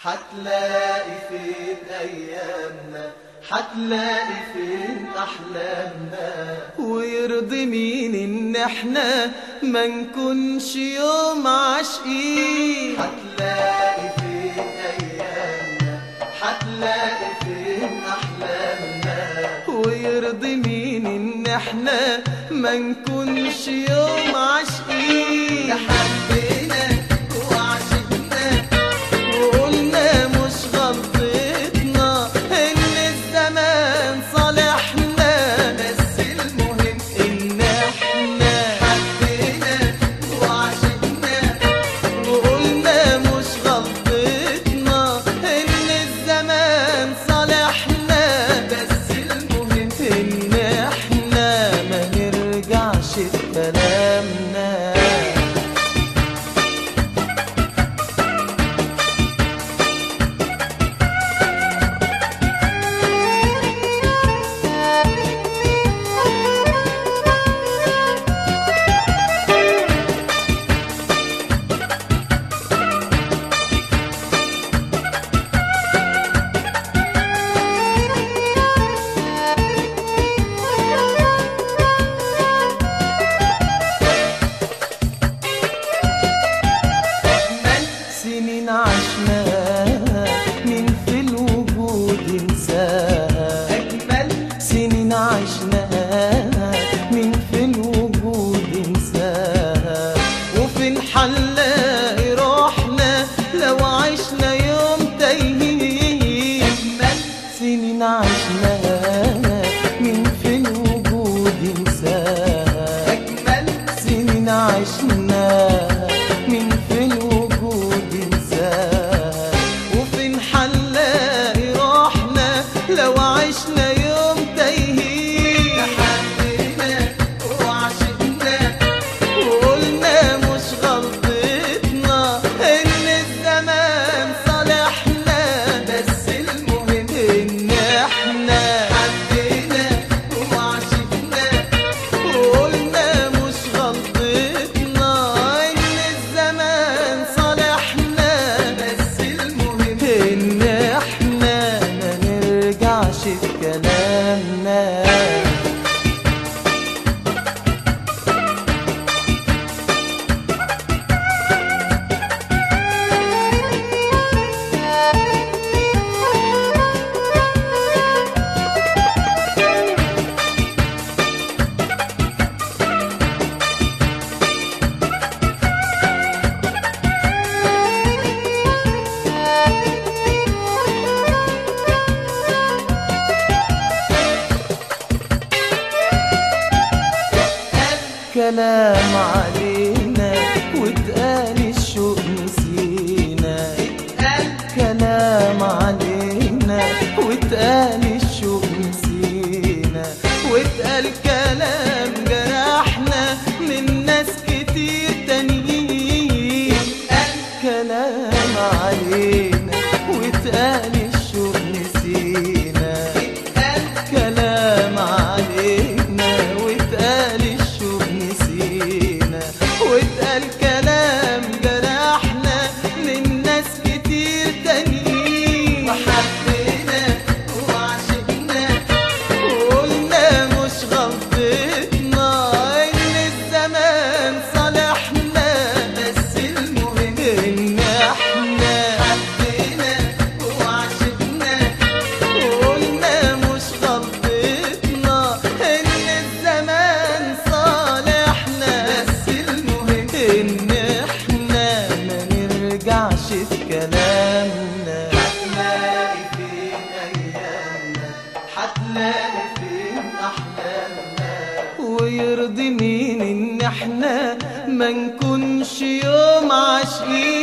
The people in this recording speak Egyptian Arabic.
حتلاقي فين أيامنا حتلاقي فين أحلامنا ويرضي مين ان احنا ما نكونش يوم عاشقين حتلاقي فين أيامنا حتلاقي فين أحلامنا ويرضي مين ان احنا ما نكونش يوم عاشقين حبينا وعشقنا وقلنا مش غلطتنا ان الزمان صالحنا بس المهم ان احنا حبينا وعشقنا وقلنا مش غلطتنا ان الزمان صالحنا بس المهم ان احنا ما نرجعش في كلامنا سنين عشناها من في الوجود انساها أجمل سنين عشناها من في الوجود انساها وفين حنلاقي روحنا لو عشنا يوم تايهين أجمل سنين عشناها من في الوجود انساها أجمل سنين عشناها من في الوجود انساها وفين حنلاقي روحنا لو عشنا يوم تايهين حبينا وعشقنا وقلنا مش غلطتنا ان الزمان صالحنا بس المهم ان احنا حبينا وعشقنا وقلنا مش غلطتنا ان الزمان صالحنا بس المهم ان احنا ما نرجعش في كلامنا كلام علينا واتقال الشوق نسينا قال كلام علينا واتقال الشوق نسينا واتقال كلام جرحنا من ناس كتير تانيين قال كلام علينا واتقال الشوق نسينا قال كلام علينا واتقال الشوق نسينا واتقال كلام جرحنا من ناس كتير تانيين وحبينا وعشقنا وقلنا مش غلطتنا ان الزمان صالحنا بس المهم ان احنا حبينا وعشقنا وقلنا مش غلطتنا ان الزمان صالحنا بس المهم ان احنا ما نرجعش في كلامنا حتلاقي فين أيامنا حتلاقي فين أحلامنا ويرضي مين ان احنا ما نكونش يوم عاشقين